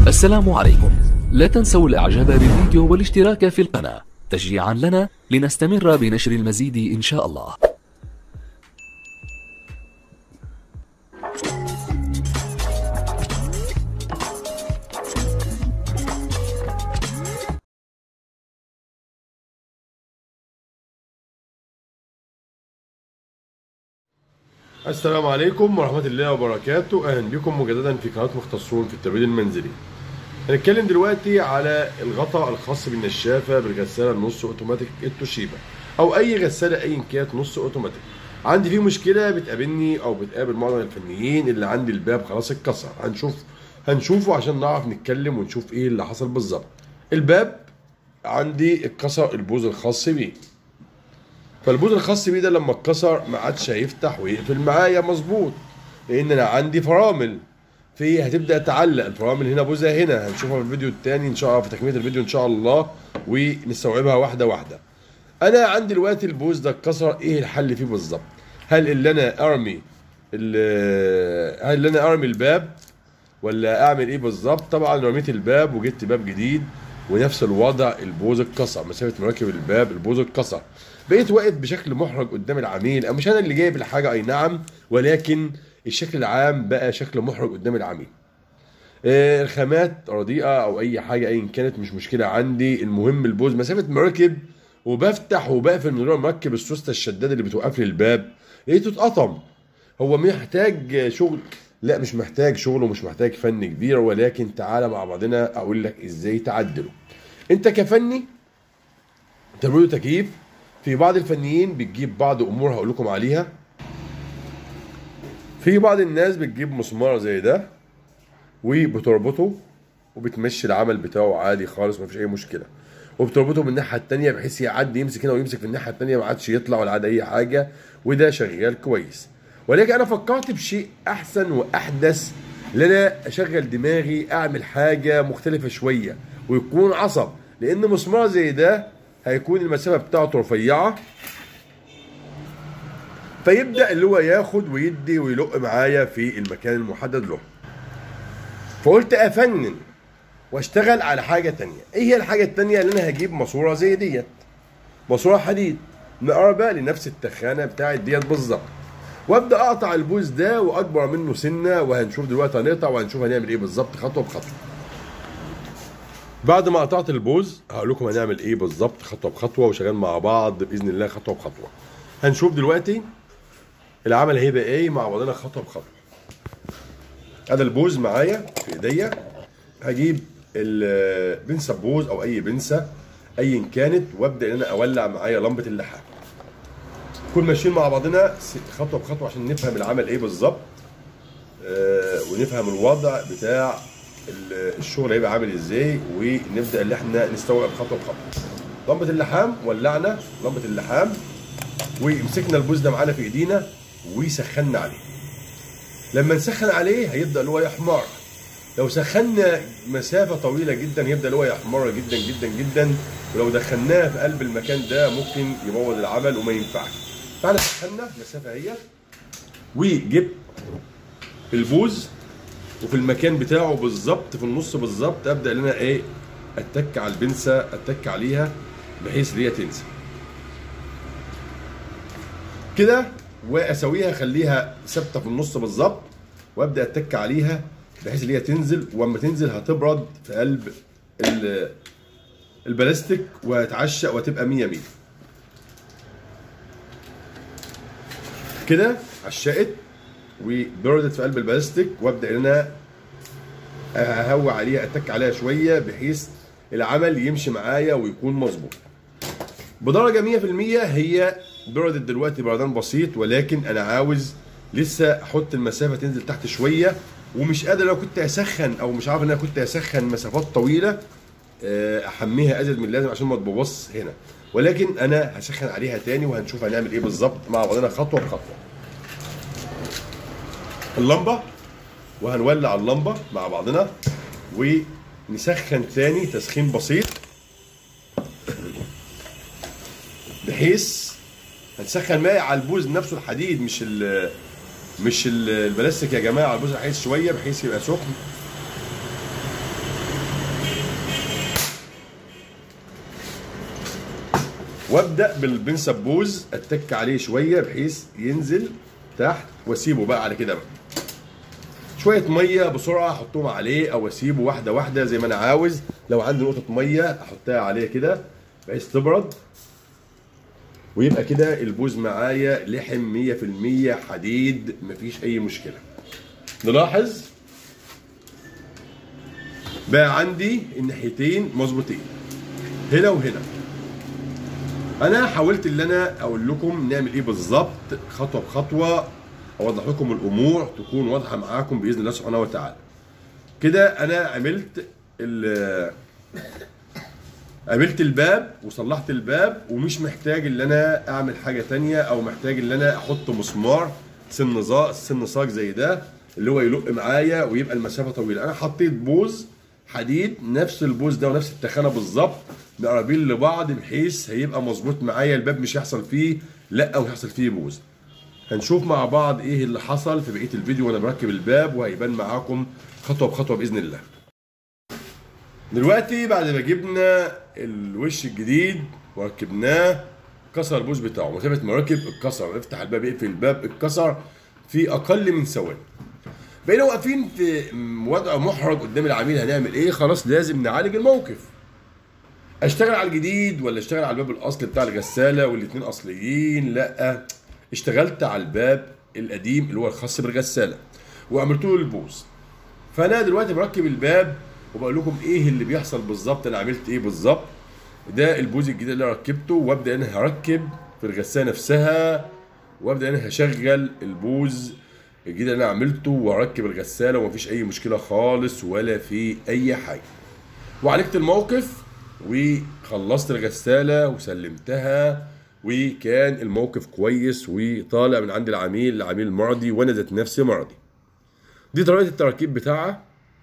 السلام عليكم لا تنسوا الاعجاب بالفيديو والاشتراك في القناة تشجيعا لنا لنستمر بنشر المزيد ان شاء الله السلام عليكم ورحمة الله وبركاته أهلا بكم مجددا في قناة مختصون في التبريد المنزلي هنتكلم دلوقتي على الغطاء الخاص بالنشافة بالغسالة النص اوتوماتيك التوشيبا أو أي غسالة أيا كانت نص اوتوماتيك عندي فيه مشكلة بتقابلني أو بتقابل معظم الفنيين اللي عندي الباب خلاص اتكسر هنشوف هنشوفه عشان نعرف نتكلم ونشوف ايه اللي حصل بالظبط الباب عندي اتكسر البوز الخاص بيه فالبوز الخاص بيه ده لما اتكسر ما عادش هيفتح ويقفل معايا مظبوط لان انا عندي فرامل في هتبدا تعلق الفرامل هنا بوزه هنا هنشوفها في الفيديو الثاني ان شاء الله في تكمله الفيديو ان شاء الله ونستوعبها واحده واحده انا عندي دلوقتي البوز ده اتكسر ايه الحل فيه بالظبط هل اللي انا ارمي ال- هل اللي انا ارمي الباب ولا اعمل ايه بالظبط طبعا رميت الباب وجبت باب جديد ونفس الوضع البوز اتكسر مسافه مراكب الباب البوز اتكسر بقيت واقف بشكل محرج قدام العميل او مش انا اللي جايب الحاجه اي نعم ولكن الشكل العام بقى شكل محرج قدام العميل آه، الخامات رديئه او اي حاجه ايا كانت مش مشكله عندي المهم البوز مسافه مراكب وبفتح وبقفل من غير ما اركب السوسته الشداده اللي بتوقف لي الباب لقيته اتقطم هو محتاج شغل لا مش محتاج شغل ومش محتاج فن كبير ولكن تعالى مع بعضنا اقول لك ازاي تعدله انت كفني تبريد تكييف في بعض الفنيين بتجيب بعض امور هقول لكم عليها في بعض الناس بتجيب مسمار زي ده وبتربطه وبتمشي العمل بتاعه عادي خالص مفيش اي مشكله وبتربطه من الناحيه التانية بحيث يعدي يمسك هنا ويمسك في الناحيه التانية ما عادش يطلع ولا عاد اي حاجه وده شغال كويس ولكن انا فكرت بشيء احسن واحدث ان انا اشغل دماغي اعمل حاجه مختلفه شويه ويكون عصب لان مسمار زي ده هيكون المسافه بتاعته رفيعه فيبدا اللي هو ياخد ويدي ويلق معايا في المكان المحدد له فقلت افنن واشتغل على حاجه تانية ايه هي الحاجه التانية اللي انا هجيب ماسوره زي ديت ماسوره حديد مقربه لنفس التخانه بتاعت ديت بالظبط وابدا اقطع البوز ده واكبر منه سنه وهنشوف دلوقتي هنقطع وهنشوف هنعمل ايه بالظبط خطوه بخطوه بعد ما قطعت البوز هقول لكم هنعمل ايه بالظبط خطوه بخطوه وشغال مع بعض باذن الله خطوه بخطوه هنشوف دلوقتي العمل هيبقى ايه مع بعضنا خطوه بخطوه هذا البوز معايا في ايديا هجيب البنسه بوز او اي بنسه ايا كانت وابدا ان انا اولع معايا لمبه اللحام نكون ماشيين مع بعضنا خطوه بخطوه عشان نفهم العمل ايه بالظبط آه، ونفهم الوضع بتاع ال- الشغل هيبقى عامل ازاي ونبدا ان احنا نستوعب خطوه بخطوه لمبه اللحام ولعنا لمبه اللحام ومسكنا البوز ده معانا في ايدينا وسخنا عليه لما نسخن عليه هيبدا اللي هو يحمر لو سخنا مسافه طويله جدا هيبدا اللي هو يحمر جدا جدا جدا ولو دخلناه في قلب المكان ده ممكن يبوظ العمل وما ينفعش فاحنا سخنا مسافه اهي وجبت البوز وفي المكان بتاعه بالظبط في النص بالظبط ابدا ان انا ايه اتك على البنسه اتك عليها بحيث ان هي تنزل كده واسويها اخليها ثابته في النص بالظبط وابدا اتك عليها بحيث ان هي تنزل واما تنزل هتبرد في قلب ال- البلاستيك وهتعشق وهتبقى 100 100 كده عشقت وبردت في قلب البلاستيك وابدا ان انا اهوى عليها اتك عليها شويه بحيث العمل يمشي معايا ويكون مظبوط بدرجه 100% هي بردت دلوقتي بردان بسيط ولكن انا عاوز لسه احط المسافه تنزل تحت شويه ومش قادر لو كنت اسخن او مش عارف ان انا كنت اسخن مسافات طويله آه، احميها ازيد من اللازم عشان ما تبوظش هنا ولكن انا هسخن عليها تاني وهنشوف هنعمل ايه بالظبط مع بعضنا خطوه بخطوه اللمبه وهنولع اللمبه مع بعضنا ونسخن تاني تسخين بسيط بحيث هنسخن ماء على البوز نفسه الحديد مش ال مش ال- البلاستيك يا جماعه على البوز الحديد شويه بحيث يبقى سخن وابدا بالبن سبوز اتك عليه شويه بحيث ينزل تحت واسيبه بقى على كده بقى شويه ميه بسرعه احطهم عليه او اسيبه واحده واحده زي ما انا عاوز لو عندي نقطه ميه احطها عليه كده بحيث تبرد ويبقى كده البوز معايا لحم 100% حديد مفيش اي مشكله نلاحظ بقى عندي الناحيتين مظبوطين هنا وهنا انا حاولت ان انا اقول لكم نعمل ايه بالظبط خطوه بخطوه اوضح لكم الامور تكون واضحه معاكم باذن الله سبحانه وتعالى كده انا عملت ال عملت الباب وصلحت الباب ومش محتاج ان انا اعمل حاجه تانية او محتاج ان انا احط مسمار سن زا سن صاج زي ده اللي هو يلق معايا ويبقى المسافه طويله انا حطيت بوز حديد نفس البوز ده ونفس التخانه بالظبط مقربين لبعض بحيث هيبقى مظبوط معايا الباب مش هيحصل فيه لا وهيحصل فيه بوز هنشوف مع بعض ايه اللي حصل في بقيه الفيديو وانا بركب الباب وهيبان معاكم خطوه بخطوه باذن الله دلوقتي بعد ما جبنا الوش الجديد وركبناه كسر البوز بتاعه مسافه ما ركب اتكسر افتح الباب اقفل الباب اتكسر في اقل من ثواني بقينا واقفين في وضع محرج قدام العميل هنعمل ايه خلاص لازم نعالج الموقف اشتغل على الجديد ولا اشتغل على الباب الاصلي بتاع الغساله والاثنين اصليين لا اشتغلت على الباب القديم اللي هو الخاص بالغساله وعملت له البوز فانا دلوقتي بركب الباب وبقول لكم ايه اللي بيحصل بالظبط انا عملت ايه بالظبط ده البوز الجديد اللي أنا ركبته وابدا انا هركب في الغساله نفسها وابدا انا هشغل البوز الجديد اللي انا عملته واركب الغساله ومفيش اي مشكله خالص ولا في اي حاجه وعالجت الموقف وخلصت الغساله وسلمتها وكان الموقف كويس وطالع من عند العميل العميل مرضي وانا ذات نفسي مرضي دي طريقه التراكيب بتاعها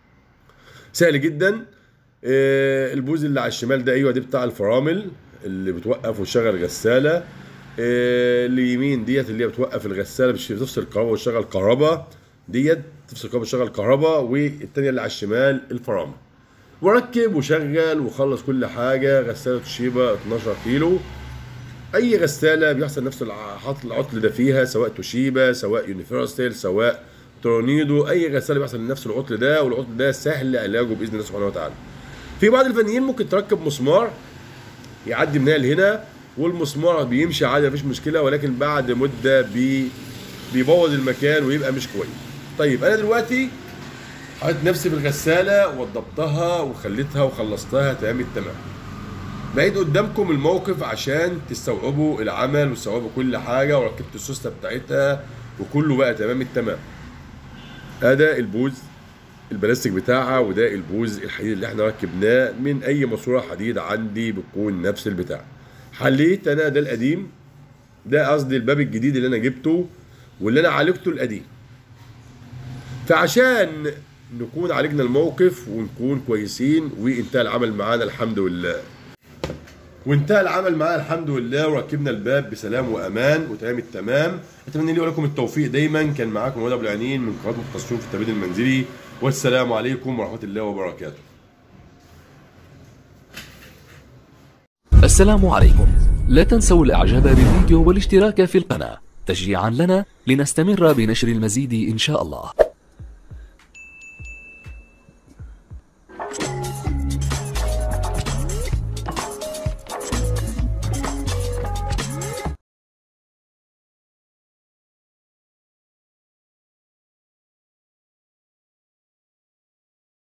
سهل جدا آه، البوز اللي على الشمال ده ايوه دي بتاع الفرامل اللي بتوقف وتشغل غساله آه، اليمين ديت اللي هي بتوقف الغساله مش بتفصل الكهرباء وتشغل كهرباء ديت تفصل الكهرباء وتشغل كهرباء والتانيه اللي على الشمال الفرامل وركب وشغل وخلص كل حاجه غساله توشيبا 12 كيلو اي غساله بيحصل نفس الع- حط العطل ده فيها سواء توشيبا سواء يونيفرسال سواء تورنيدو اي غساله بيحصل نفس العطل ده والعطل ده سهل علاجه باذن الله سبحانه وتعالى في بعض الفنيين ممكن تركب مسمار يعدي من هنا لهنا والمسمار بيمشي عادي مفيش مشكله ولكن بعد مده بي بيبوظ المكان ويبقى مش كويس طيب انا دلوقتي حطيت نفسي في الغساله وضبطها وخليتها وخلصتها تمام التمام بعيد قدامكم الموقف عشان تستوعبوا العمل وتستوعبوا كل حاجه وركبت السوسته بتاعتها وكله بقى تمام التمام هذا البوز البلاستيك بتاعها وده البوز الحديد اللي احنا ركبناه من اي ماسوره حديد عندي بتكون نفس البتاع حليت انا ده القديم ده قصدي الباب الجديد اللي انا جبته واللي انا عالجته القديم فعشان نكون عالجنا الموقف ونكون كويسين وانتهى العمل معانا الحمد لله وانتهى العمل معانا الحمد لله وركبنا الباب بسلام وامان وتمام التمام اتمنى لي ولكم التوفيق دايما كان معاكم ولد ابو العنين من قناه مختصون في التبريد المنزلي والسلام عليكم ورحمه الله وبركاته السلام عليكم لا تنسوا الاعجاب بالفيديو والاشتراك في القناة تشجيعا لنا لنستمر بنشر المزيد ان شاء الله